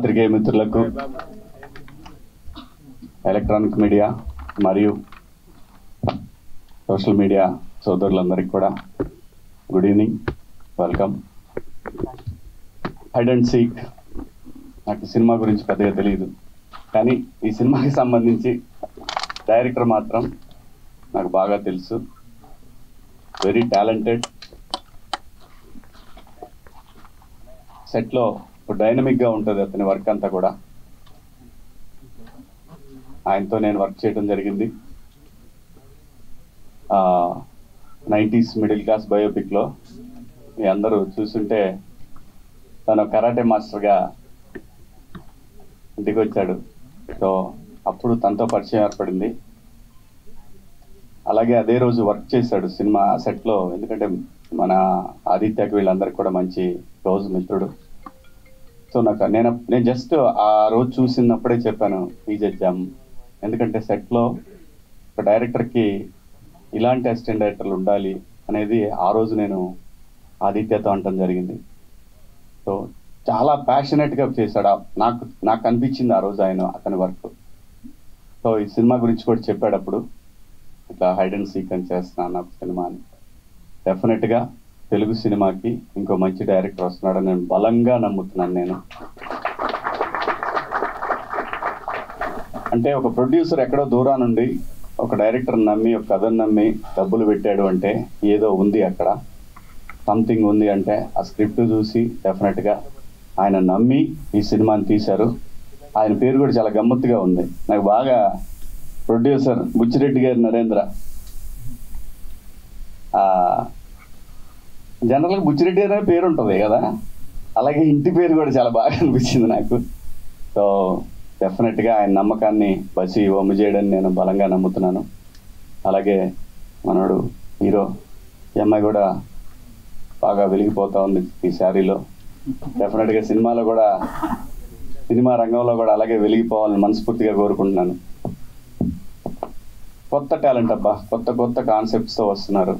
పాత్రికేయ మిత్రులకు electronic media మరియు సోషల్ మీడియా సోదరులందరికీ కూడా good evening welcome hide and seek నాకు సినిమా గురించి పెద్దగా తెలియదు కానీ ఈ సినిమాకి సంబంధించి డైరెక్టర్ మాత్రం నాకు బాగా తెలుసు వెరీ టాలెంటెడ్ సెట్లో డైనమిక్గా ఉంటుంది అతని వర్క్ అంతా కూడా ఆయనతో నేను వర్క్ చేయడం జరిగింది నైంటీస్ మిడిల్ క్లాస్ బయోపిక్లో మీ అందరూ చూస్తుంటే తను కరాటే మాస్టర్గా ఇంటికి వచ్చాడు సో అప్పుడు తనతో పరిచయం ఏర్పడింది అలాగే అదే రోజు వర్క్ చేశాడు సినిమా సెట్లో ఎందుకంటే మన ఆదిత్యకి వీళ్ళందరికీ కూడా మంచి క్లోజ్ మిత్రుడు సో నాకు నేను నేను జస్ట్ ఆ రోజు చూసినప్పుడే చెప్పాను పీజెచ్చాం ఎందుకంటే సెట్లో ఒక డైరెక్టర్కి ఇలాంటి అసిస్టెంట్ డైరెక్టర్లు ఉండాలి అనేది ఆ రోజు నేను ఆదిత్యతో అనటం జరిగింది సో చాలా ప్యాషనెట్గా చేశాడు ఆ- నాకు నాకు అనిపించింది ఆ రోజు ఆయన అతని వర్క్ సో ఈ సినిమా గురించి కూడా చెప్పాడు అప్పుడు ఇట్లా హైడ్ అండ్ సీక్ అని చేస్తున్నాను నాకు సినిమా అని డెఫినెట్గా తెలుగు సినిమాకి ఇంకో మంచి డైరెక్టర్ వస్తున్నాడని నేను బలంగా నమ్ముతున్నాను నేను అంటే ఒక ప్రొడ్యూసర్ ఎక్కడో దూరా నుండి ఒక డైరెక్టర్ నమ్మి ఒక కథను నమ్మి డబ్బులు పెట్టాడు అంటే ఏదో ఉంది అక్కడ సంథింగ్ ఉంది అంటే ఆ స్క్రిప్ట్ చూసి డెఫినెట్గా ఆయన నమ్మి ఈ సినిమాని తీశారు ఆయన పేరు కూడా చాలా గమ్మత్తుగా ఉంది నాకు బాగా ప్రొడ్యూసర్ బుచ్చిరెడ్డి గారి నరేంద్ర ఆ, జనరల్గా బుచ్చిరెడ్డి అనే పేరు ఉంటుంది కదా అలాగే ఇంటి పేరు కూడా చాలా బాగా అనిపించింది నాకు సో డెఫినెట్గా ఆయన నమ్మకాన్ని బసి వమ్ము చేయడని నేను బలంగా నమ్ముతున్నాను అలాగే మనోడు హీరో ఈ అమ్మాయి కూడా బాగా వెలిగిపోతా ఉంది ఈ శారీలో డెఫినెట్గా సినిమాలో కూడా సినిమా రంగంలో కూడా అలాగే వెలిగిపోవాలని మనస్ఫూర్తిగా కోరుకుంటున్నాను కొత్త టాలెంట్ అబ్బా కొత్త కొత్త కాన్సెప్ట్స్తో వస్తున్నారు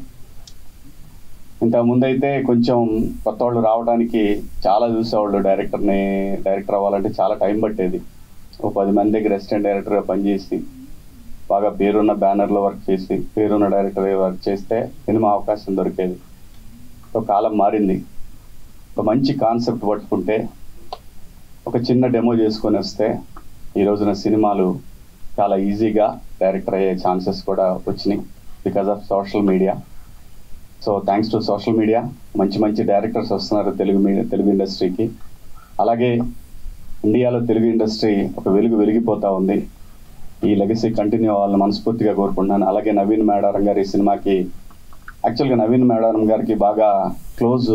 ఇంత ముందైతే కొంచెం కొత్త వాళ్ళు రావడానికి చాలా చూసేవాళ్ళు డైరెక్టర్ని డైరెక్టర్ అవ్వాలంటే చాలా టైం పట్టేది ఓ పది మంది దగ్గర అసిస్టెంట్ డైరెక్టర్గా పనిచేసి బాగా పేరున్న బ్యానర్లో వర్క్ చేసి పేరున్న డైరెక్టర్ వర్క్ చేస్తే సినిమా అవకాశం దొరికేది ఒక కాలం మారింది ఒక మంచి కాన్సెప్ట్ పట్టుకుంటే ఒక చిన్న డెమో చేసుకొని వస్తే ఈ రోజున సినిమాలు చాలా ఈజీగా డైరెక్టర్ అయ్యే ఛాన్సెస్ కూడా వచ్చినాయి because of social media so thanks to social media మంచి మంచి డైరెక్టర్స్ వస్తున్నారు తెలుగు మీడియా తెలుగు ఇండస్ట్రీకి అలాగే ఇండియాలో తెలుగు ఇండస్ట్రీ ఒక వెలుగు వెలిగిపోతా ఉంది ఈ లెగసీ కంటిన్యూ అవ్వాలని మనస్ఫూర్తిగా కోరుకుంటున్నాను అలాగే నవీన్ మేడారం గారి సినిమాకి యాక్చువల్గా నవీన్ మేడారం గారికి బాగా క్లోజ్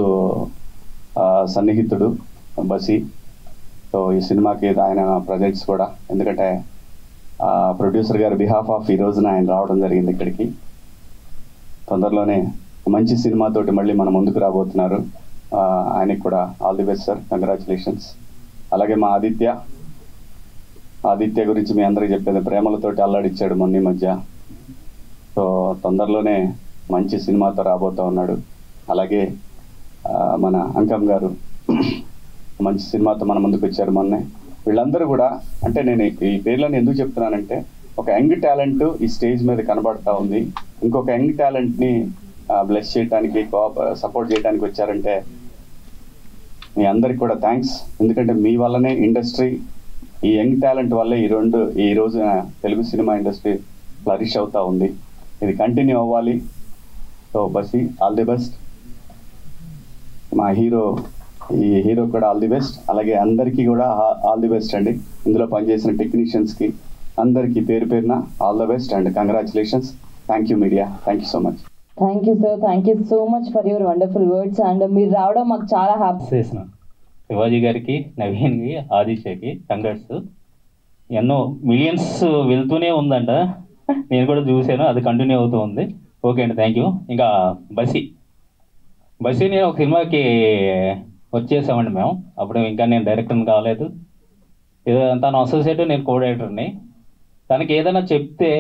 సన్నిహితుడు బసి సో ఈ సినిమాకి ఆయన ప్రజెంట్స్ కూడా ఎందుకంటే ప్రొడ్యూసర్ గారి బిహాఫ్ ఆఫ్ ఈ రోజున ఆయన రావడం జరిగింది ఇక్కడికి తొందరలోనే మంచి సినిమాతోటి మళ్ళీ మన ముందుకు రాబోతున్నారు ఆ, ఆయనకి కూడా all the best sir congratulations అలాగే మా ఆదిత్య ఆదిత్య గురించి మీ అందరికీ చెప్పేది ప్రేమలతోటి అల్లాడిచ్చాడు మొన్న ఈ మధ్య సో తొందరలోనే మంచి సినిమాతో రాబోతా ఉన్నాడు అలాగే ఆ, మన అంకం గారు మంచి సినిమాతో మన ముందుకు వచ్చారు మొన్నే వీళ్ళందరూ కూడా అంటే నేను ఈ పేర్లను ఎందుకు చెప్తున్నానంటే ఒక యంగ్ టాలెంట్ ఈ స్టేజ్ మీద కనబడతా ఉంది ఇంకొక యంగ్ టాలెంట్ ని బ్లెస్ చేయడానికి సపోర్ట్ చేయడానికి వచ్చారంటే మీ అందరికి కూడా థ్యాంక్స్ ఎందుకంటే మీ వల్లనే ఇండస్ట్రీ ఈ యంగ్ టాలెంట్ వల్లే ఈ రెండు ఈ రోజున తెలుగు సినిమా ఇండస్ట్రీ ఫ్లరిష్ అవుతా ఉంది ఇది కంటిన్యూ అవ్వాలి సో బసి ఆల్ ది బెస్ట్ మా హీరో ఈ హీరో కూడా ఆల్ ది బెస్ట్ అలాగే అందరికీ కూడా ఆల్ ది బెస్ట్ అండి ఇందులో పనిచేసిన టెక్నీషియన్స్ కి అందరికీ పేరు పేరున all the best and congratulations thank you media thank you so much thank you sir thank you so much for your wonderful words and మీరు రావడం మాకు చాలా హ్యాపీ చేసిన శివాజీ గారికి నవీన్కి ఆదిత్యకి కంగ్రాట్స్ ఎన్నో మిలియన్స్ వెళ్తూనే ఉందంట నేను కూడా చూశాను అది కంటిన్యూ అవుతూ ఉంది ఓకే అండి థ్యాంక్ యూ ఇంకా బసి బసి నేను ఒక సినిమాకి వచ్చేసామండి మేము అప్పుడు ఇంకా నేను డైరెక్టర్ని కాలేదు ఏదో తను అసోసియేట్ నేను కో డైరెక్టర్ని తనకి ఏదైనా చెప్తే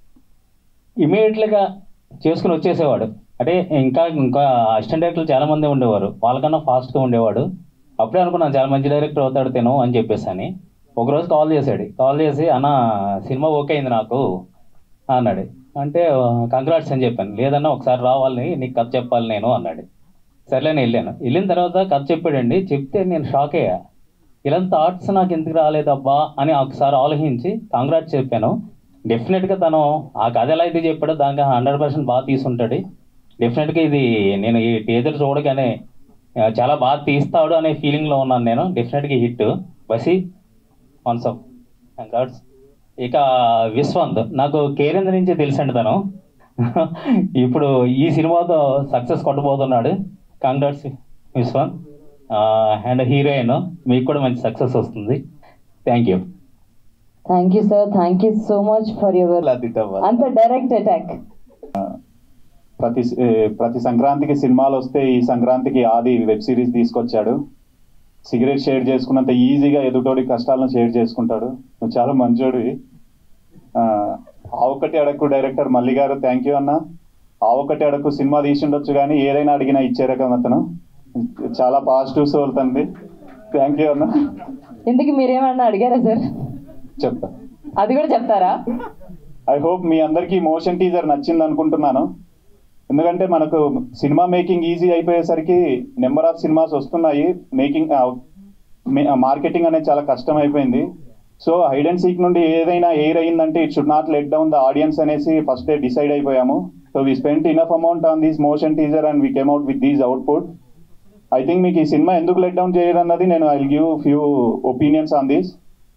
ఇమీడియట్గా చేసుకుని వచ్చేసేవాడు అంటే ఇంకా ఇంకా అసిస్టెంట్ డైరెక్టర్లు చాలా మంది ఉండేవారు వాళ్ళకన్నా ఫాస్ట్గా ఉండేవాడు అప్పుడే అనుకున్నాను చాలా మంచి డైరెక్టర్ అవుతాడు తిను అని చెప్పేసి అని ఒకరోజు కాల్ చేశాడు కాల్ చేసి అన్న సినిమా ఓకే అయింది నాకు అన్నాడు అంటే కంగ్రాట్స్ అని చెప్పాను లేదన్నా ఒకసారి రావాలి నీకు కథ చెప్పాలి నేను అన్నాడు సర్లే నేను వెళ్ళాను వెళ్ళిన తర్వాత కథ చెప్పాడండి చెప్తే నేను షాక్ అయ్యా ఇలాంటి థాట్స్ నాకు ఎందుకు రాలేదబ్బా అని ఒకసారి ఆలోచించి కాంగ్రాట్స్ చెప్పాను డెఫినెట్గా తను ఆ కథ ఎలా అయితే చెప్పాడో దానికి హండ్రెడ్ పర్సెంట్ బాగా తీసుంటాడు డెఫినెట్గా ఇది నేను ఈ టీజర్ చూడగానే ఆ, చాలా బాగా తీస్తాడు అనే ఫీలింగ్లో ఉన్నాను నేను డెఫినెట్గా హిట్ బసి వన్స్ ఆఫ్ కంగ్రాట్స్ ఇక విశ్వంత్ నాకు కేరేంద్ర నుంచి తెలుసండి తను ఇప్పుడు ఈ సినిమాతో సక్సెస్ కొట్టబోతున్నాడు కంగ్రాట్స్ విశ్వంత్ అండ్ హీరోయిన్ మీకు కూడా మంచి సక్సెస్ వస్తుంది thank you thank you sir thank you so much for your అంత డైరెక్ట్ అటాక్ ప్రతి ఏ, ప్రతి సంక్రాంతికి సినిమాలు వస్తే ఈ సంక్రాంతికి ఆది వెబ్ సిరీస్ తీసుకొచ్చాడు సిగరెట్ షేర్ చేసుకున్నంత ఈజీగా ఎదుటోడి కష్టాలను షేర్ చేసుకుంటాడు నువ్వు చాలా మంచోడివి ఆ ఆ ఒక్కటి అడక్కు డైరెక్టర్ మల్లి గారు థ్యాంక్ యూ అన్న ఆ ఒక్కటి అడక్కు సినిమా తీసిండొచ్చు కానీ ఏదైనా అడిగినా ఇచ్చే రకం అతను చాలా పాజిటివ్స్ వెళ్తుంది థ్యాంక్ యూ అన్న ఇంతకి మీరేమన్నా అడిగారా సార్ చెప్తా అది కూడా చెప్తారా ఐ హోప్ మీ అందరికీ మోషన్ టీజర్ నచ్చింది అనుకుంటున్నాను ఎందుకంటే మనకు సినిమా మేకింగ్ ఈజీ అయిపోయేసరికి నెంబర్ ఆఫ్ సినిమాస్ వస్తున్నాయి మేకింగ్ మార్కెటింగ్ అనేది చాలా కష్టం అయిపోయింది సో హైడ్ అండ్ సీక్ నుండి ఏదైనా ఎయిర్ అయ్యిందంటే it should not let down the audience అనేసి ఫస్ట్ డే డిసైడ్ అయిపోయాము so we spent enough amount on these motion teaser and we came out with these output I think మీకు ఈ cinema ఎందుకు let down చేయరన్నది నేను I give few opinions on this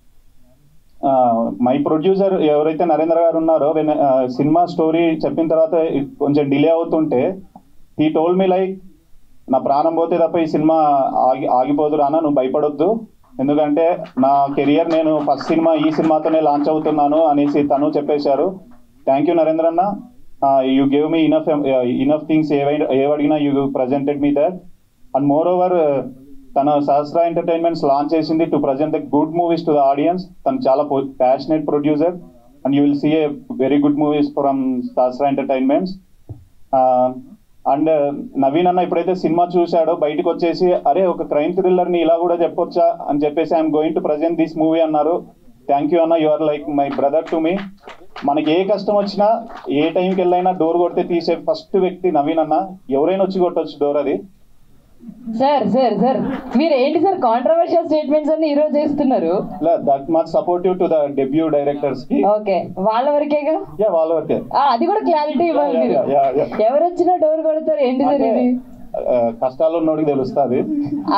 my producer ఎవరైతే నరేంద్ర గారు ఉన్నారో when, ఆ, సినిమా స్టోరీ చెప్పిన తర్వాత it కొంచెం డిలే అవుతుంటే హీ టోల్ మీ లైక్ నా ప్రాణం పోతే తప్ప ఈ సినిమా ఆగి ఆగిపోదు రానా నువ్వు భయపడొద్దు ఎందుకంటే నా కెరియర్ నేను ఫస్ట్ సినిమా ఈ సినిమాతోనే లాంచ్ అవుతున్నాను అనేసి తను చెప్పేశారు థ్యాంక్ యూ నరేంద్ర అన్న you gave me enough enough things ఏవై ఏవడిగినా you presented me that and more moreover తన సహస్ర ఎంటర్టైన్మెంట్స్ లాంచ్ చేసింది to present the good movies to the audience తను చాలా passionate producer and you will see a very good movies from Sahasra entertainments and Naveen అన్న ఎప్పుడైతే cinema చూశాడో బయటకు వచ్చేసి అరే ఒక క్రైమ్ థ్రిల్లర్ ని ఇలా కూడా చెప్పొచ్చా అని చెప్పేసి I'm going to present this movie అన్నారు థ్యాంక్ యూ అన్న you are like my brother to me మనకి ఏ కష్టం వచ్చినా ఏ టైంకి వెళ్ళైనా డోర్ కొడితే తీసే ఫస్ట్ వ్యక్తి నవీన్ అన్న ఎవరైనా వచ్చి కొట్టొచ్చు డోర్ అది సార్ సార్ సార్ మీరు ఏంటి సార్ కాంట్రవర్షియల్ స్టేట్మెంట్స్ అన్ని ఈ రోజు చేస్తున్నారు that much supportive to the debut directors కి ఓకే వాళ్ళ వరకేగా యా వాళ్ళ వరకే ఆ, అది కూడా క్లారిటీ ఇవ్వాలి మీరు Yeah, yeah, yeah, ఎవరు వచ్చినా డోర్ కొడతారు ఏంటి సార్ అంటే, ఇది ఆ, కష్టాలు ఉన్నోడికి తెలుస్తుంది ఆ,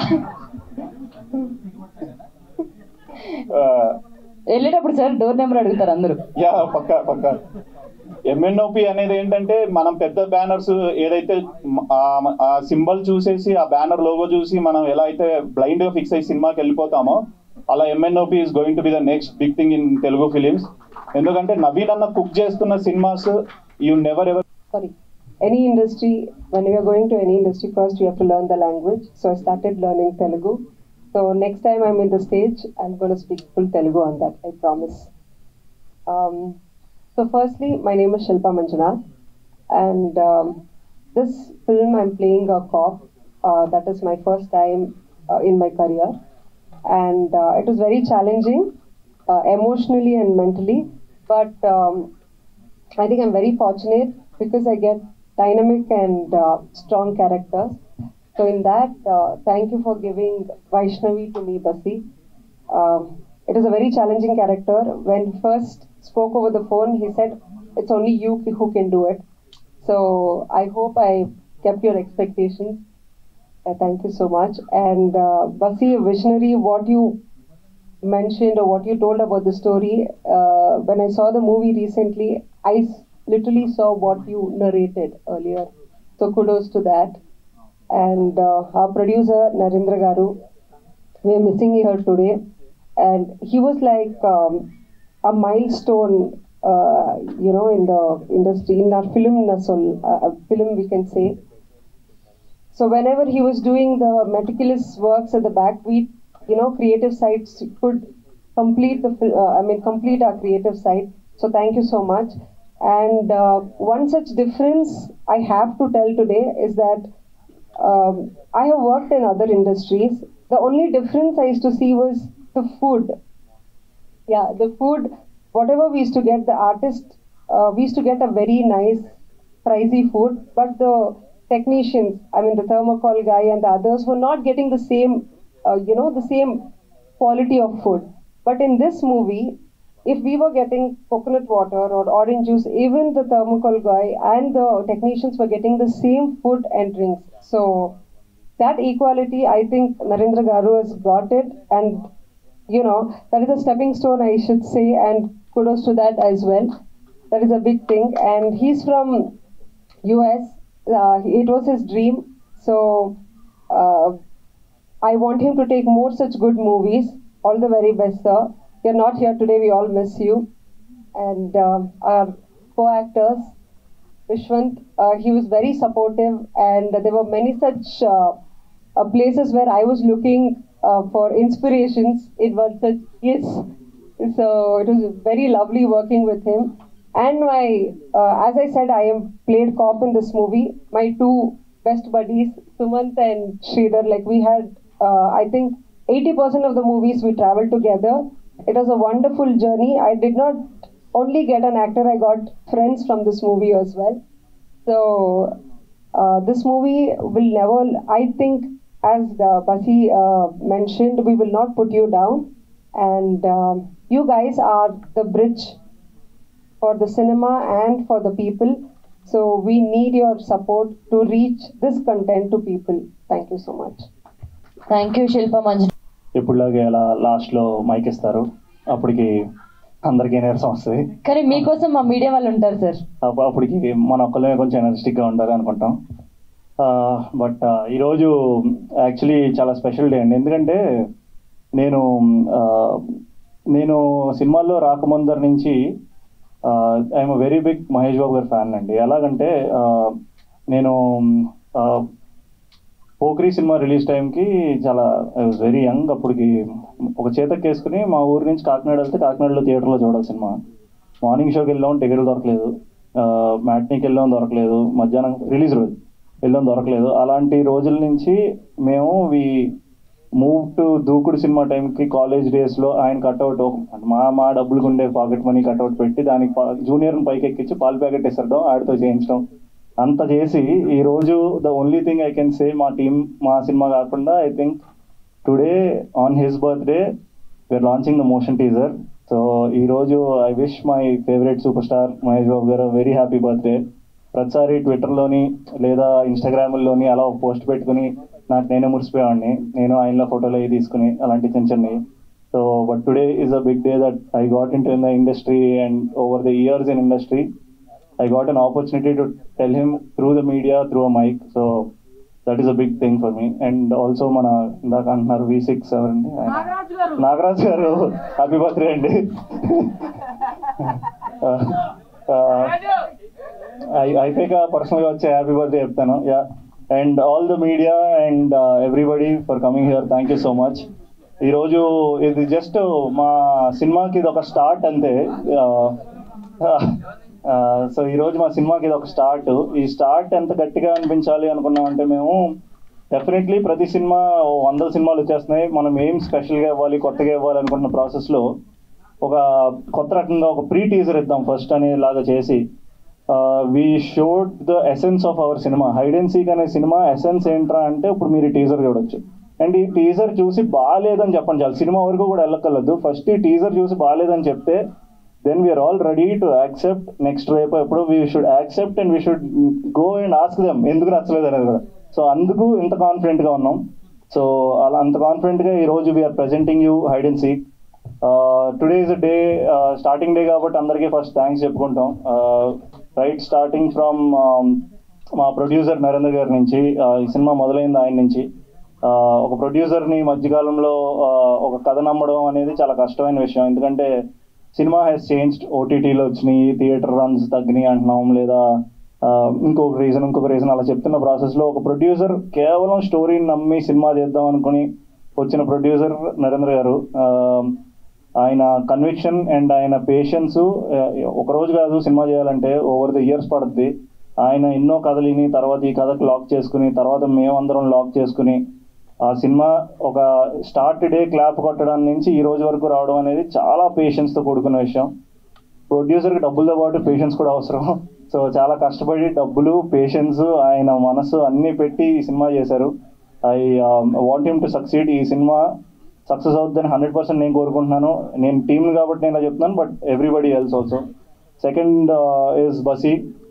ఆ, వెళ్ళేటప్పుడు సార్ డోర్ నెంబర్ అడుగుతారు అందరూ యా పక్క పక్క ఎంఎన్ఓపి అనేది ఏంటంటే మనం పెద్ద బ్యానర్స్ ఏదైతే మ- ఆ- ఆ సింబల్ చూసేసి ఆ బ్యానర్ లోగో చూసి మనం ఎలా అయితే బ్లైండ్ గా ఫిక్స్ అయ్యి సినిమాకి వెళ్ళిపోతామో అలా MNOP is going to be the next big thing in Telugu films ఎందుకంటే నవీన్ అన్న కుక్ చేస్తున్న cinemas you never ever sorry, any industry, when we are going to any industry, first we have to learn the language. So I started learning Telugu. So next time I'm in the stage, I'm going to speak full Telugu on that, I promise. Um, so firstly, my name is Shilpa Manjunath, and um, this film I'm playing a cop. Uh, that is my first time uh, in my career, and uh, it was very challenging, uh, emotionally and mentally. But um, I think I'm very fortunate because I get dynamic and uh, strong characters. So in that, uh, thank you for giving Vaishnavi to me, Basi. Um, it is a very challenging character. When he first spoke over the phone, he said, "It's only you who can do it." So I hope I kept your expectations. Uh, thank you so much. And uh, Basi, a visionary, what you mentioned or what you told about the story, uh, when I saw the movie recently, I s- literally saw what you narrated earlier. So kudos to that. And uh, our producer, Narendra Garu, we are missing her today. And he was like um, a milestone, uh, you know, in the industry, in our film, nasol, uh, film we can say. So whenever he was doing the meticulous works at the back, we, you know, creative sides could complete the, fil- uh, I mean, complete our creative side. So thank you so much. And uh, one such difference I have to tell today is that um, I have worked in other industries. The only difference I used to see was the food. Yeah, the food, whatever we used to get, the artist, uh, we used to get a very nice, pricey food, but the technicians, I mean, the thermocol guy and the others were not getting the same, uh, you know, the same quality of food. But in this movie, if we were getting coconut water or orange juice, even the thermocol guy and the technicians were getting the same food and drinks. So that equality, I think Narendra Garu has got it, and you know that is a stepping stone, I should say, and kudos to that as well. That is a big thing, and he's from US. Uh, it was his dream, so uh, I want him to take more such good movies. All the very best, sir. You're not here today. We all miss you. And um, our co-actors, Vishwant, uh, he was very supportive, and there were many such uh, uh, places where I was looking uh, for inspirations. It was such yes, so it was very lovely working with him. And my, uh, as I said, I am played cop in this movie. My two best buddies, Sumant and Sridhar, like we had, uh, I think, 80% of the movies we traveled together. It was a wonderful journey. I did not only get an actor, I got friends from this movie as well. So uh, this movie will never, I think, as the Basi uh, mentioned, we will not put you down. And um, you guys are the bridge for the cinema and for the people. So we need your support to reach this content to people. Thank you so much. Thank you Shilpa Manju ఎప్పుడులాగే అలా లాస్ట్లో mic ఇస్తారు అప్పటికి అందరికీ నీరసం వస్తుంది కానీ మీకోసం మా మీడియా వాళ్ళు ఉంటారు సార్ అప్ప- అప్పటికి మన ఒక్కళ్ళమే కొంచెం ఎనర్జెటిక్గా ఉండాలి అనుకుంటాం బట్ ఈరోజు యాక్చువల్లీ చాలా స్పెషల్ డే అండి ఎందుకంటే నేను ఆ, నేను సినిమాల్లో రాకముందర నుంచి I'm very big Mahesh Babu గారి ఫ్యాన్ అండి ఎలాగంటే ఆ, నేను ఆ, పోక్రీ సినిమా రిలీజ్ టైంకి చాలా ఐ వాజ్ వెరీ యంగ్ అప్పటికి ఒక చేతకి వేసుకుని మా ఊరి నుంచి కాకినాడ వెళ్తే కాకినాడలో థియేటర్లో చూడాలి సినిమా మార్నింగ్ షోకి వెళ్ళాం టికెట్లు దొరకలేదు మ్యాట్నీకి వెళ్ళాం దొరకలేదు మధ్యాహ్నం రిలీజ్ రోజు వెళ్ళాం దొరకలేదు అలాంటి రోజుల నుంచి మేము we move to Dookudu cinema టైంకి కాలేజ్ డేస్లో ఆయన కట్అవుట్ మా మా డబ్బులు ఉండే పాకెట్ మనీ కట్అవుట్ పెట్టి దానికి జూనియర్ని పైకి ఎక్కించి పాలు ప్యాకెట్ ఇసరడం ఆడితో చేయించడం అంత చేసి ఈ రోజు the only thing I can say మా టీం మా సినిమా కాకుండా I think today on his birthday we're launching the motion teaser so ఈ రోజు I wish my favourite super star Mahesh Babu గారు వెరీ హ్యాపీ బర్త్డే ప్రతిసారి ట్విట్టర్లోని లేదా ఇన్స్టాగ్రామ్లోని అలా ఒక పోస్ట్ పెట్టుకుని నాకు నేనే మురిసిపోయేవాడిని నేను ఆయనలో ఫోటోలు అవి తీసుకుని అలాంటి చిన్న చిన్నవి so but today is a big day that I got in to in the industry and over the years in industry I got an opportunity to tell him through the media, through a mic. So that is a big thing for me. And also మన ఇందాక అంటున్నారు V six ఎవరండి నాగరాజ్ గారు happy birthday అండి అయిపోయాక పర్సనల్గా వచ్చే happy birthday చెప్తాను yeah and all the media and everybody for coming here thank you so much ఈరోజు ఇది జస్ట్ మా సినిమాకి ఇది ఒక స్టార్ట్ అంతే సో ఈ రోజు మా సినిమాకి ఇది ఒక స్టార్ట్ ఈ స్టార్ట్ ఎంత గట్టిగా అనిపించాలి అనుకున్నామంటే మేము డెఫినెట్లీ ప్రతి సినిమా ఓ వందల సినిమాలు వచ్చేస్తున్నాయి మనం ఏం స్పెషల్గా ఇవ్వాలి కొత్తగా ఇవ్వాలి అనుకున్న ప్రాసెస్లో ఒక కొత్త రకంగా ఒక ప్రీ టీజర్ ఇద్దాం ఫస్ట్ అనేలాగా చేసి we showed the essence of our cinema hide and seek అనే సినిమా ఎసెన్స్ ఏంట్రా అంటే ఇప్పుడు మీరు టీజర్ చూడొచ్చు అండ్ ఈ టీజర్ చూసి బాగాలేదని చెప్పండి చాలు సినిమా వరకు కూడా వెళ్ళక్కర్లేదు ఫస్ట్ ఈ టీజర్ చూసి బాగాలేదని చెప్తే then we're all ready to accept next రేపు ఎప్పుడు we should accept and we should go and ask them ఎందుకు నచ్చలేదు అనేది కూడా సో అందుకు ఇంత కాన్ఫిడెంట్గా ఉన్నాం సో అలా అంత కాన్ఫిడెంట్గా ఈ రోజు we're presenting you hide and seek today is day starting day కాబట్టి అందరికీ ఫస్ట్ థ్యాంక్స్ చెప్పుకుంటాం రైట్ స్టార్టింగ్ ఫ్రమ్ మా ప్రొడ్యూసర్ నరేంద్ర గారి నుంచి uh, ఈ సినిమా మొదలైంది ఆయన నుంచి Uh, ఒక ప్రొడ్యూసర్ని మధ్యకాలంలో uh, ఒక కథ నమ్మడం అనేది చాలా కష్టమైన విషయం ఎందుకంటే సినిమా హ్యాస్ చేంజ్డ్ ఓటీటీలో వచ్చినాయి థియేటర్ రన్స్ తగ్గినాయి అంటున్నాం లేదా ఆ, ఇంకొక రీజన్ ఇంకొక రీజన్ అలా చెప్తున్న ప్రాసెస్లో ఒక ప్రొడ్యూసర్ కేవలం స్టోరీని నమ్మి సినిమా చేద్దాం అనుకుని వచ్చిన ప్రొడ్యూసర్ నరేంద్ర గారు ఆ, ఆయన కన్విక్షన్ అండ్ ఆయన పేషెన్స్ ఒక రోజు కాదు సినిమా చేయాలంటే ఓవర్ ద ఇయర్స్ పడుతుంది ఆయన ఎన్నో కథలు విని తర్వాత ఈ కథకు లాక్ చేసుకుని తర్వాత మేమందరం లాక్ చేసుకుని ఆ సినిమా ఒక స్టార్ట్ డే క్లాప్ కొట్టడం నుంచి ఈ రోజు వరకు రావడం అనేది చాలా పేషెన్స్తో కూడుకున్న విషయం ప్రొడ్యూసర్కి డబ్బులతో పాటు పేషెన్స్ కూడా అవసరం సో చాలా కష్టపడి డబ్బులు పేషెన్స్ ఆయన మనసు అన్నీ పెట్టి ఈ సినిమా చేశారు I want him to succeed ఈ సినిమా సక్సెస్ అవుతుందని హండ్రెడ్ పర్సెంట్ నేను కోరుకుంటున్నాను నేను టీమ్ కాబట్టి నేను ఇలా చెప్తున్నాను but everybody else also second is Basi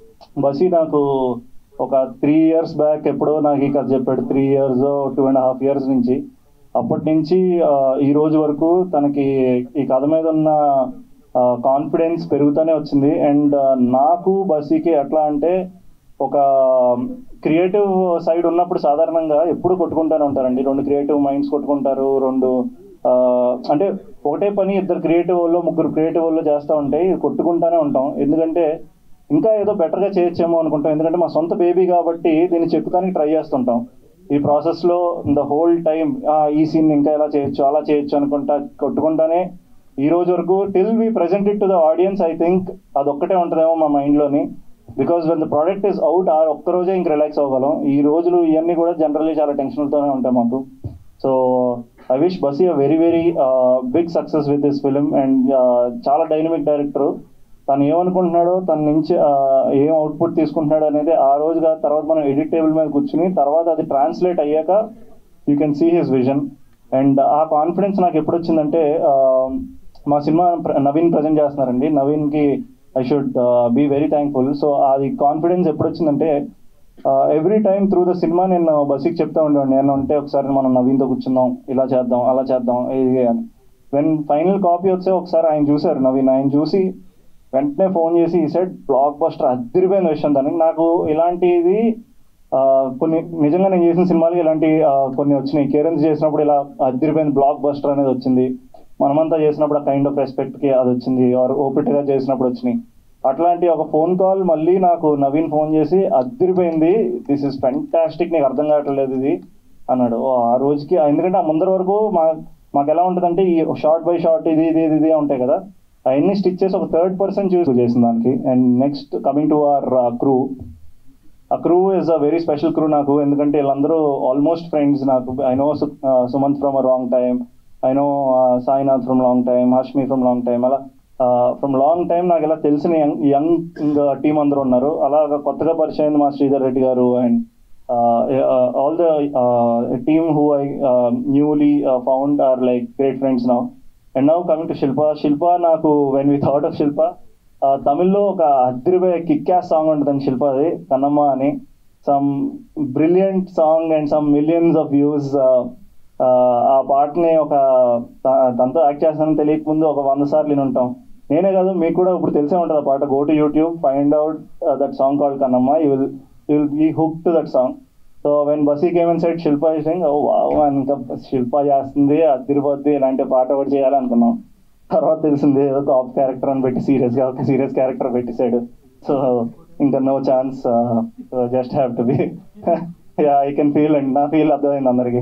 Basi నాకు ఒక త్రీ ఇయర్స్ బ్యాక్ ఎప్పుడో నాకు ఈ కథ చెప్పాడు three years two and half years నుంచి అప్పటి నుంచి ఆ, ఈ రోజు వరకు తనకి ఈ కథ మీద ఉన్న కాన్ఫిడెన్స్ పెరుగుతూనే వచ్చింది అండ్ నాకు బసీకి ఎట్లా అంటే ఒక క్రియేటివ్ సైడ్ ఉన్నప్పుడు సాధారణంగా ఎప్పుడు కొట్టుకుంటూనే ఉంటారండి రెండు క్రియేటివ్ మైండ్స్ కొట్టుకుంటారు రెండు ఆ, అంటే ఒకటే పని ఇద్దరు క్రియేటివ్ వాళ్ళు ముగ్గురు క్రియేటివ్ వాళ్ళు చేస్తూ ఉంటాయి కొట్టుకుంటానే ఉంటాం ఎందుకంటే ఇంకా ఏదో బెటర్గా చేయొచ్చేమో అనుకుంటాం ఎందుకంటే మా సొంత బేబీ కాబట్టి దీన్ని చెక్కుతానికి ట్రై చేస్తుంటాం ఈ ప్రాసెస్లో ద హోల్ టైం ఈ సీన్ ఇంకా ఎలా చేయొచ్చు అలా చేయొచ్చు అనుకుంటా కొట్టుకుంటానే ఈ రోజు వరకు till we present it to the audience I think అదొక్కటే ఉంటుందేమో మా మైండ్లోని because when the product is out ఆ ఒక్కరోజే ఇంక రిలాక్స్ అవ్వగలం ఈ రోజులు ఇవన్నీ కూడా జనరల్లీ చాలా టెన్షన్తోనే ఉంటాయి మాకు so I wish Basi a very very big success with this film and చాలా డైనమిక్ డైరెక్టర్ తను ఏమనుకుంటున్నాడో తన నుంచి ఆ, ఏం అవుట్పుట్ తీసుకుంటున్నాడు అనేది ఆ రోజుగా తర్వాత మనం ఎడిట్ టేబుల్ మీద కూర్చుని తర్వాత అది ట్రాన్స్లేట్ అయ్యాక you can see his vision and ఆ కాన్ఫిడెన్స్ నాకు ఎప్పుడు వచ్చిందంటే ఆ, మా సినిమా ప్ర- నవీన్ ప్రజెంట్ చేస్తున్నారండి నవీన్కి I should be very thankful so అది కాన్ఫిడెన్స్ ఎప్పుడు వచ్చిందంటే every time through the cinema నేను బస్సుకి చెప్తా ఉండేవాడిని నేను ఉంటే ఒకసారి మనం నవీన్తో కూర్చుందాం ఇలా చేద్దాం అలా చేద్దాం ఇది అని వెన్ ఫైనల్ కాపీ వచ్చే ఒకసారి ఆయన చూశారు నవీన్ ఆయన చూసి వెంటనే ఫోన్ చేసి ఈ సెట్ బ్లాక్ బస్టర్ అదిరిపోయిన విషయం దానికి నాకు ఇలాంటిది ఆ, కొన్ని నిజంగా నేను చేసిన సినిమాలు ఇలాంటి ఆ, కొన్ని వచ్చినాయి కేరెన్స్ చేసినప్పుడు ఇలా అదిరిపోయిన బ్లాక్ బస్టర్ అనేది వచ్చింది మనమంతా చేసినప్పుడు ఆ కైండ్ ఆఫ్ రెస్పెక్ట్కి అది వచ్చింది ఆర్ ఓపిట్గా చేసినప్పుడు వచ్చినాయి అట్లాంటి ఒక ఫోన్ కాల్ మళ్ళీ నాకు నవీన్ ఫోన్ చేసి అదిరిపోయింది దిస్ ఇస్ ఫెంటాస్టిక్ నీకు అర్థం కావట్లేదు ఇది అన్నాడు ఓ, ఆ రోజుకి ఎందుకంటే ఆ ముందర వరకు మా మాకు ఎలా ఉంటుందంటే ఈ షార్ట్ బై షార్ట్ ఇది ఇది ఇది ఇది ఉంటాయి కదా అవన్నీ స్టిచ్ చేసి ఒక థర్డ్ పర్సన్ చూస్ చేసిన దానికి and next coming to our crew ఆ crew is a very special crew నాకు ఎందుకంటే వీళ్ళందరూ ఆల్మోస్ట్ ఫ్రెండ్స్ నాకు I know Sumanth from a wrong time I know Sainath from long time Hashmi from long time అలా from long time నాకు ఇలా తెలిసిన young young team అందరూ ఉన్నారు అలాగా కొత్తగా పరిచయం అయింది మా శ్రీధర్ రెడ్డి గారు and all the team who I newly found are like great friends now and now coming to Shilpa Shilpa నాకు when we thought of Shilpa ఆ, తమిళ్లో ఒక అద్దరిపోయే కిక్ యాస్ సాంగ్ ఉంటుందండి శిల్పది కన్నమ్మ అని some brilliant song and some millions of views ఆ పాటని ఒక త- తనతో యాక్ట్ చేస్తానని తెలియకముందు ఒక వంద సార్లు విని ఉంటాం నేనే కాదు మీకు కూడా ఇప్పుడు తెలిసే ఉంటుంది ఆ పాట go to YouTube find out that song called Kannamma you will you will be hook to that song so when Basi came and side Shilpa sing oh wow ఇంకా శిల్ప చేస్తుంది అదిరిపోద్ది ఇలాంటి పాట ఒకటి చేయాలి అనుకున్నాం తర్వాత తెలిసింది ఏదో కాప్ క్యారెక్టర్ అని పెట్టి సీరియస్ గా ఒక సీరియస్ క్యారెక్టర్ పెట్టేశాడు సో ఇంకా no chance just have to be I can feel and నా ఫీల్ అర్థమైంది అందరికి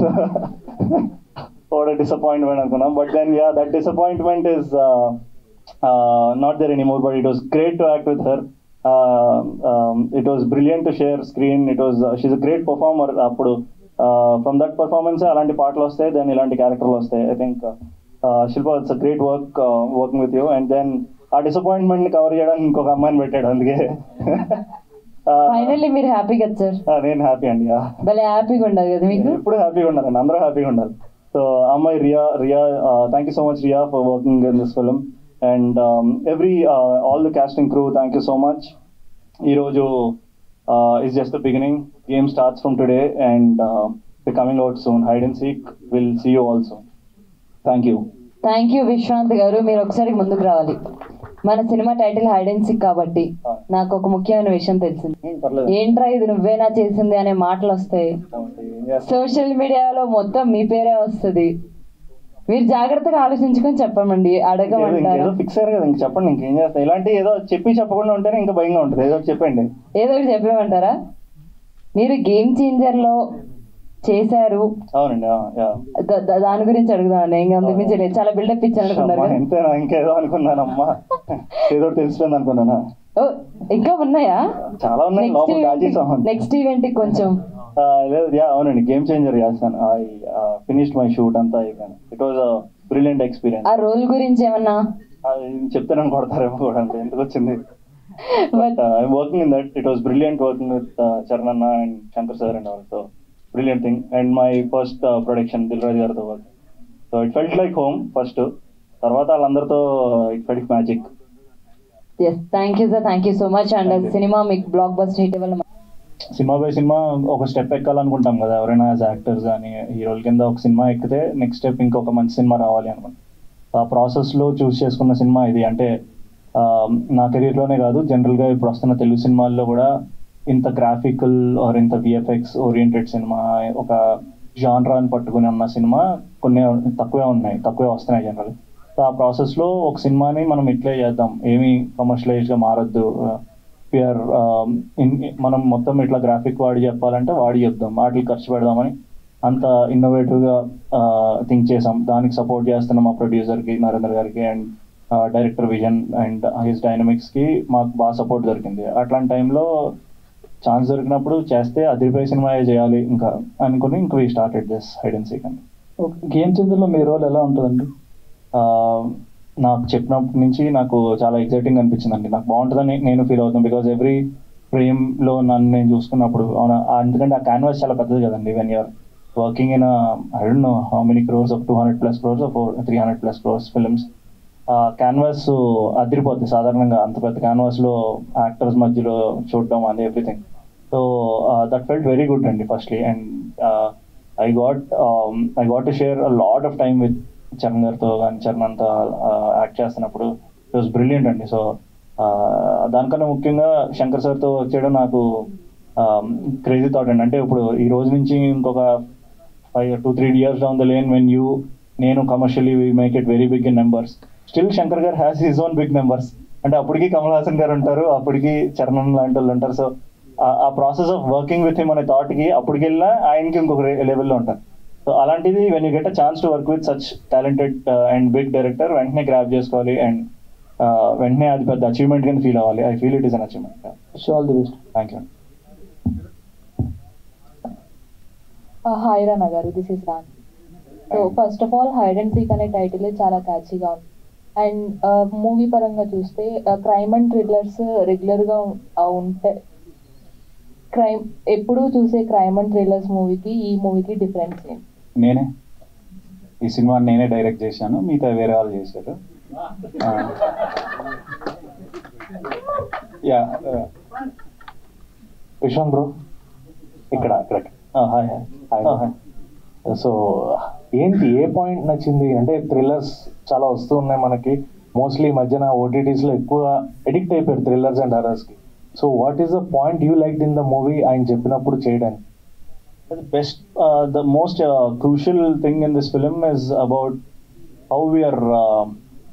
ఓడ డిసప్పాయింట్మెంట్ అనుకున్నాం but then yeah that disappointment is not there any more but it was great to act with her it was brilliant to share screen it was she a great performer అప్పుడు from that performance అలాంటి పాటలు వస్తాయి దెన్ ఇలాంటి క్యారెక్టర్లు వస్తాయి I think Shilpa it's a great work working with you and then ఆ disappointment ని కవర్ చేయడానికి ఇంకొక అమ్మాయిని పెట్టాడు అందుకే Uh, ఫైనల్లీ మీరు హ్యాపీ కదా సార్ uh, నేను హ్యాపీ అండి yeah. భలే హ్యాపీగా ఉండదు కదా మీకు ఎప్పుడు హ్యాపీగా ఉండాలండి అందరూ హ్యాపీగా ఉండాలి సో అమ్మాయి Riya Riya thank you so much Riya for working in this film and every all the casting crew thank you so much ఈరోజు is just the beginning game starts from today and the coming out soon hide and seek will see you also thank you thank you Vishrant గారు మీరు ఒకసారి ముందుకు రావాలి మన cinema title hide and seek కాబట్టి నాకు ఒక ముఖ్యమైన విషయం తెలిసింది పర్లేదు ఏంట్రా ఇది నువ్వేనా చేసింది అనే మాటలు వస్తాయి సోషల్ మీడియాలో మొత్తం మీ పేరే వస్తుంది మీరు జాగ్రత్తగా ఆలోచించుకొని చెప్పమండి అడగమంటారు ఏదో ఫిక్స్ అయ్యారు కదా ఇంక చెప్పండి ఇంకేం చేస్తా ఇలాంటి ఏదో చెప్పి చెప్పకుండా ఉంటేనే ఇంకా భయంగా ఉంటుంది ఏదో ఒకటి చెప్పండి ఏదో ఒకటి చెప్పేమంటారా మీరు గేమ్ చేంజర్ లో చేశారు అవునండి యా ద- ద- దాని గురించి అడుగుదామని ఇంకా అందుకు మించి లేదు. చాలా బిల్డప్ ఇచ్చాను అనుకున్నారు అమ్మా, కదా. ఎంతేనా ఇంకేదో అనుకున్నానమ్మా ఏదో ఒకటి తెలిసిపోయింది అనుకున్నానా ఓ ఇంకా ఉన్నాయా చాలా ఉన్నాయి నెక్స్ట్ లోపల దాచేసాం నెక్స్ట్ ఈవెంట్ కొంచెం ఆ, లేదు యా అవునండి గేమ్ చేంజర్ చేస్తాను ఐ ఫినిష్డ్ మై షూట్ అంతా అయిపోయాను ఇట్ వాజ్ బ్రిలియంట్ ఎక్స్పీరియన్స్ ఆ రోల్ గురించి ఏమన్నా చెప్తే నన్ను కొడతారేమో కూడా అంటే ఎందుకు వచ్చింది but I working in that it was brilliant working with Charan అన్న and Shankar sir and all so brilliant thing and my first production Dil Raju గారితో work so it felt like home first తర్వాత వాళ్ళందరితో it felt magic yes thank you sir thank you so much and cinema మీకు blockbuster hit వల్ల cinema by cinema ఒక step ఎక్కాలనుకుంటాం కదా ఎవరైనా as actors కానీ హీరోల కింద ఒక సినిమా ఎక్కితే నెక్స్ట్ స్టెప్ ఇంకొక మంచి సినిమా రావాలి అనుకుంటాం ఆ ప్రాసెస్లో చూస్ చేసుకున్న సినిమా ఇది అంటే ఆ, నా కెరీర్లోనే కాదు జనరల్గా ఇప్పుడు వస్తున్న తెలుగు సినిమాల్లో కూడా ఇంత గ్రాఫికల్ ఆర్ ఇంత విఎఫ్ఎక్స్ ఓరియంటెడ్ సినిమా ఒక జాన్రాని పట్టుకుని ఉన్న సినిమా కొన్ని తక్కువే ఉన్నాయి తక్కువే వస్తున్నాయి జనరల్ సో ఆ ప్రాసెస్లో ఒక సినిమాని మనం ఇట్లే చేద్దాం ఏమీ కమర్షియలైజ్గా మారద్దు పిఆర్ మనం మొత్తం ఇట్లా గ్రాఫిక్ వాడి చెప్పాలంటే వాడి చెప్దాం వాటికి ఖర్చు పెడదామని అంత ఇన్నోవేటివ్గా థింక్ చేసాం దానికి సపోర్ట్ చేస్తున్న మా ప్రొడ్యూసర్కి నరేంద్ర గారికి and director vision and his డైనమిక్స్కి మాకు బాగా సపోర్ట్ దొరికింది అట్లాంటి టైంలో ఛాన్స్ దొరికినప్పుడు చేస్తే అదిరిపోయే సినిమా చేయాలి ఇంకా అనుకుని ఇంక we started this hide and seek అండి గేమ్ చేంజర్లో మీ రోల్ ఎలా ఉంటుందండి ఆ, నాకు చెప్పినప్పటి నుంచి నాకు చాలా ఎక్సైటింగ్ అనిపించింది అండి నాకు బాగుంటుందని నేను ఫీల్ అవుతాను బికాజ్ ఎవ్రీ ఫ్రేమ్లో నన్ను నేను చూసుకున్నప్పుడు అవునా ఆ- ఎందుకంటే ఆ క్యాన్వాస్ చాలా పెద్దది కదండి when you're working in I don't know how many crores of two hundred plus crores of three hundred plus crores films ఆ క్యాన్వాస్ అదిరిపోద్ది సాధారణంగా అంత పెద్ద క్యాన్వాస్లో యాక్టర్స్ మధ్యలో చూడడం అది everything so that felt very good అండి firstly and I got I got to share a lot of time with Charan గారితో కానీ చరణ్ అంతా యాక్ట్ చేస్తున్నప్పుడు ఇట్ వాస్ బ్రిలియంట్ అండి సో దానికన్నా ముఖ్యంగా శంకర్ సార్తో వర్క్ చేయడం నాకు క్రేజీ థాట్ అండి అంటే ఇప్పుడు ఈ రోజు నుంచి ఇంకొక five two three years down the lane when you నేను commercially we make it very big in numbers still Shankar గారు has his own big numbers అంటే అప్పటికి కమల్ హాసన్ గారు ఉంటారు అప్పటికి చరణ్ లాంటి వాళ్ళు ఉంటారు సో ఆ process of working with him అనే థాట్కి అప్పటికి వెళ్ళినా ఆయనకి ఇంకొక లెవెల్లో ఉంటారు సో అలాంటిది when you get a chance to work with such talented and big director వెంటనే గ్రాప్ చేసుకోవాలి అండ్ వెంటనే అది పెద్ద అచీవ్మెంట్ కింద ఫీల్ అవ్వాలి I feel it is an achievement all the best thank you hi Rana గారు this is Rana so first of all hide and seek అనే టైటిల్ చాలా క్యాచీగా ఉంది అండ్ మూవీ పరంగా చూస్తే క్రైమ్ అండ్ థ్రిల్లర్స్ రెగ్యులర్గా ఉంటాయి క్రైమ్ ఎప్పుడూ చూసే క్రైమ్ అండ్ థ్రిల్లర్స్ మూవీకి ఈ మూవీకి డిఫరెన్స్ ఏంటి నేనే ఈ సినిమాని నేనే డైరెక్ట్ చేశాను మిగతా వేరే వాళ్ళు చేశారు యా విశ్వం బ్రో ఇక్కడ ఇక్కడ హాయ్ హాయ్ హాయ్ సో ఏంటి ఏ పాయింట్ నచ్చింది అంటే థ్రిల్లర్స్ చాలా వస్తూ ఉన్నాయి మనకి మోస్ట్లీ ఈ మధ్యన ఓటీటీస్ లో ఎక్కువ ఎడిక్ట్ అయిపోయారు థ్రిల్లర్స్ అండ్ హరర్స్ కి so what is the point you like in the movie ఆయన చెప్పినప్పుడు చేయడానికి the best uh, the most uh, crucial thing in this film is about how we are uh,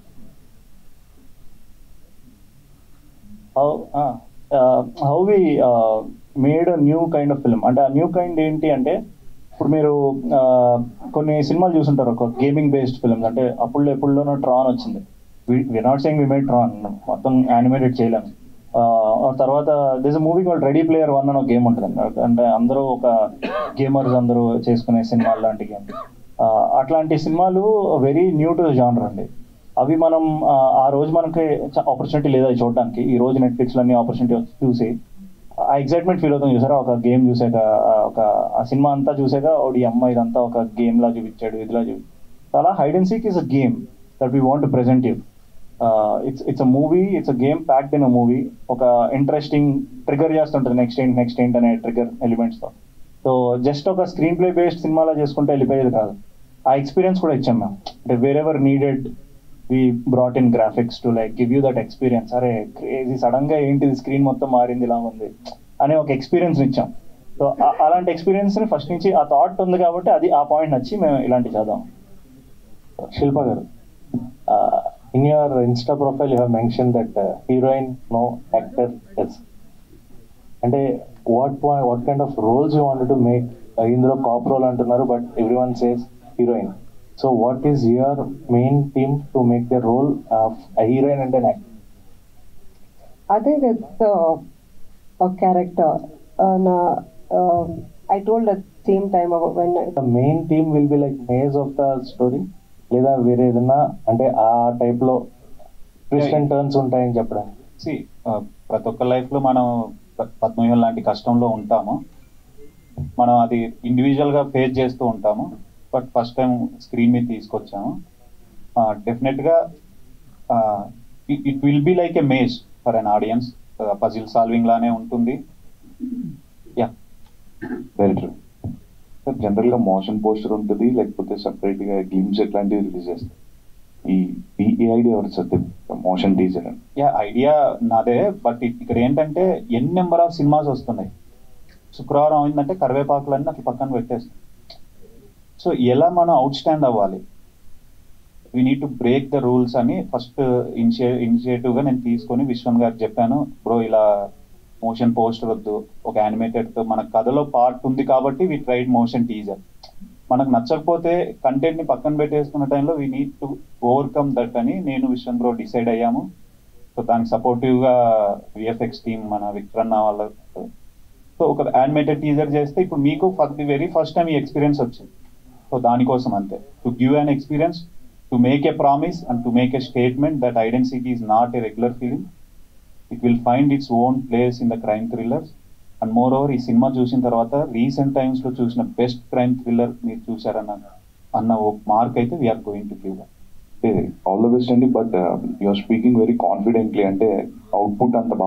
how uh, uh, how we uh, made a new kind of film అంటే ఆ new kind ఏంటి అంటే ఇప్పుడు మీరు uh, కొన్ని సినిమాలు చూసుంటారు ఒక గేమింగ్ బేస్డ్ ఫిల్మ్స్ అంటే అప్పుడు ఎప్పుడులోనో ట్రాన్ వచ్చింది we not saying we made Tron మొత్తం యానిమేటెడ్ చేయలేము ఆ తర్వాత this movie called Ready Player One అని ఒక గేమ్ ఉంటుంది అంటే అందరూ ఒక గేమర్స్ అందరూ చేసుకునే సినిమాలు లాంటి గేమ్ అట్లాంటి సినిమాలు వెరీ న్యూ టు జానర్ అండి అవి మనం ఆ, ఆ రోజు మనకి ఆపర్చునిటీ లేదా అవి చూడడానికి ఈ రోజు నెట్ఫ్లిక్స్లో అన్ని ఆపర్చునిటీ చూసి ఆ ఎగ్జైట్మెంట్ ఫీల్ అవుతాం చూసారా ఒక గేమ్ చూసాక ఆ, ఒక ఆ సినిమా అంతా చూసాక ఓడి అమ్మ ఇదంతా ఒక గేమ్ లా చూపించాడు ఇదిలా చూపి అలా hide and seek is a game that we want present you it's it's a movie it's a game packed in a movie ఒక ఇంట్రెస్టింగ్ ట్రిగర్ చేస్తుంటుంది నెక్స్ట్ ఏంటి నెక్స్ట్ ఏంటి అనే ట్రిగర్ ఎలిమెంట్స్తో సో జస్ట్ ఒక స్క్రీన్ ప్లే బేస్డ్ సినిమాలో చేసుకుంటే వెళ్ళిపోయేది కాదు ఆ ఎక్స్పీరియన్స్ కూడా ఇచ్చాం మేము అంటే wherever needed we brought in graphics to like give you that experience అరే క్రేజీ సడన్ గా ఏంటిది స్క్రీన్ మొత్తం మారింది ఇలా ఉంది అనే ఒక ఎక్స్పీరియన్స్ ఇచ్చాం సో అలాంటి ఎక్స్పీరియన్స్ ని ఫస్ట్ నుంచి ఆ థాట్ ఉంది కాబట్టి అది ఆ పాయింట్ నచ్చి మేము ఇలాంటి చేద్దాం శిల్ప గారు in your Insta profile you have mention that heroine no actor yes అంటే what point what kind of roles you want to make ఇందులో కాప్ రోల్ అంటున్నారు but every one says heroine so what is your main theme to make the role of heroine and an actor I think it's uh, a character. And, uh, um, I told at the same time about when I, the main theme will be like maze of the story లేదా వేరే ఏదైనా అంటే ఆ type లో twist and turns ఉంటాయని చెప్పడానికి C ప్రతి ఒక్క లైఫ్లో మనం ప- పద్మవ్యూహం లాంటి కష్టంలో ఉంటాము మనం అది ఇండివిజువల్గా ఫేస్ చేస్తూ ఉంటాము బట్ ఫస్ట్ టైం స్క్రీన్ మీద తీసుకొచ్చాము డెఫినెట్గా it will be like a maze for an audience puzzle solving లానే ఉంటుంది yeah very true sir general గా మోషన్ పోస్టర్ ఉంటుంది లేకపోతే సెపరేట్ గా గ్లిమ్స్ ఎట్లాంటివి రిలీజ్ చేస్తారు ఈ ఈ- ఈ ఐడియా ఎవరు సార్ మోషన్ టీజర్ అని యా ఐడియా నాదే బట్ ఇక్కడ ఏంటంటే ఎన్ నెంబర్ ఆఫ్ సినిమాస్ వస్తున్నాయి శుక్రవారం అయిందంటే కరివేపాకులన్నీ అట్లా పక్కన పెట్టేస్తాం సో ఎలా మనం అవుట్ స్టాండ్ అవ్వాలి we need to break the rules అని ఫస్ట్ ఇనిషియే ఇనిషియేటివ్గా నేను తీసుకొని విశ్వన్ గారికి చెప్పాను బ్రో ఇలా మోషన్ పోస్టర్ వద్దు ఒక యానిమేటెడ్తో మన కథలో పార్ట్ ఉంది కాబట్టి వి ట్రైడ్ మోషన్ టీజర్ మనకు నచ్చకపోతే కంటెంట్ని పక్కన పెట్టేసుకున్న టైంలో we need to overcome that అని నేను విశ్వన్ బ్రో డిసైడ్ అయ్యాము సో దానికి సపోర్టివ్గా విఎఫ్ఎక్స్ టీమ్ మన విక్రన్న వాళ్ళ సో ఒక యానిమేటెడ్ టీజర్ చేస్తే ఇప్పుడు మీకు for the very first time ఈ ఎక్స్పీరియన్స్ వచ్చింది సో దానికోసం అంతే to give an experience to make a promise and to make a statement that Identity is not a regular film it will find its own place in the crime thrillers and more over ఈ cinema చూసిన తర్వాత recent times లో చూసిన best crime thriller మీరు చూసారన్న అన్న mark అయితే we are going to give all the best అండి but you are speaking very confidently అంటే అవుట్పుట్ అంత